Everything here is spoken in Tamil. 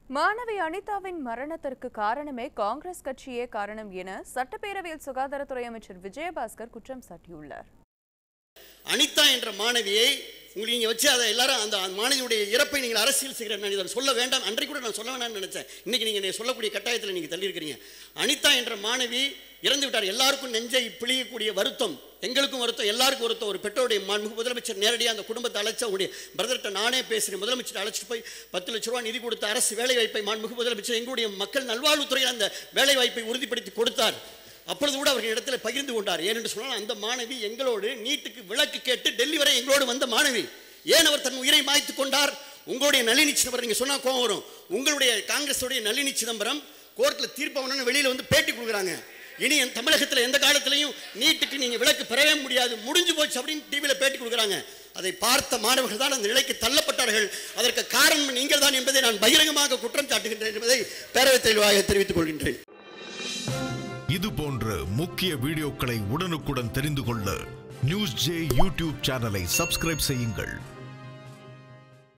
மாணவி அனிதாவின் மரணத்திற்கு காரணமே காங்கிரஸ் கட்சியே காரணம் என சட்டப்பேரவையில் சுகாதாரத்துறை அமைச்சர் விஜயபாஸ்கர் குற்றம் சாட்டியுள்ளார் அனிதா என்ற மாணவியை உங்களுக்கு நீங்கள் வச்சு அதை எல்லாரும் அந்த மாணவியுடைய இறப்பை நீங்கள் அரசியல் செய்கிற நான் இதை சொல்ல வேண்டாம் அன்றைக்கு கூட நான் சொல்ல வேண்டாம்னு நினச்சேன் இன்னைக்கு நீங்கள் சொல்லக்கூடிய கட்டாயத்தில் நீங்கள் தள்ளியிருக்கிறீங்க அனிதா என்ற மாணவி இறந்து விட்டார் எல்லாருக்கும் நெஞ்சை பிழியக்கூடிய வருத்தம் எங்களுக்கும் வருத்தம் எல்லாருக்கும் வருத்தம் ஒரு பெற்றோருடைய மாண்புமிகு முதலமைச்சர் நேரடியாக அந்த குடும்பத்தை அழைச்ச அவங்களுடைய பிரதர்கிட்ட நானே பேசுகிறேன் முதலமைச்சர் அழைச்சிட்டு போய் பத்து லட்ச ரூபா நிதி கொடுத்த அரசு வேலை வாய்ப்பை மாண்புமிகு முதலமைச்சர் எங்களுடைய மக்கள் நல்வாழ்வுத்துறையில் அந்த வேலை வாய்ப்பை உறுதிப்படுத்தி கொடுத்தார் அப்பொழுது கூட அவர்கள் இடத்துல பகிர்ந்து கொண்டார் ஏனென்று சொன்னால் அந்த மாணவி எங்களோடு நீட்டுக்கு விளக்கு கேட்டு டெல்லி வரை எங்களோடு வந்த மாணவி ஏன் அவர் தன் உயிரை மாய்த்து கொண்டார் உங்களுடைய நளினி சிதம்பரம் நீங்கள் சொன்னால் கோவம் வரும் உங்களுடைய காங்கிரஸுடைய நளினி சிதம்பரம் கோர்ட்டில் தீர்ப்பவனு வெளியில் வந்து பேட்டி கொடுக்குறாங்க இனி என் தமிழகத்தில் எந்த காலத்திலையும் நீட்டுக்கு நீங்கள் விளக்கு பெறவே முடியாது முடிஞ்சு போச்சு அப்படின்னு டிவியில் பேட்டி கொடுக்குறாங்க அதை பார்த்த மாணவர்கள் தான் அந்த நிலைக்கு தள்ளப்பட்டார்கள் அதற்கு காரணம் நீங்கள் தான் என்பதை நான் பகிரங்கமாக குற்றம் சாட்டுகின்றேன் என்பதை பேரவைத் தெளிவாக தெரிவித்துக் கொள்கின்றேன் இது போன்ற முக்கிய வீடியோக்களை உடனுக்குடன் தெரிந்து கொள்ள நியூஸ் ஜே யூடியூப் சேனலை சப்ஸ்கிரைப் செய்யுங்கள்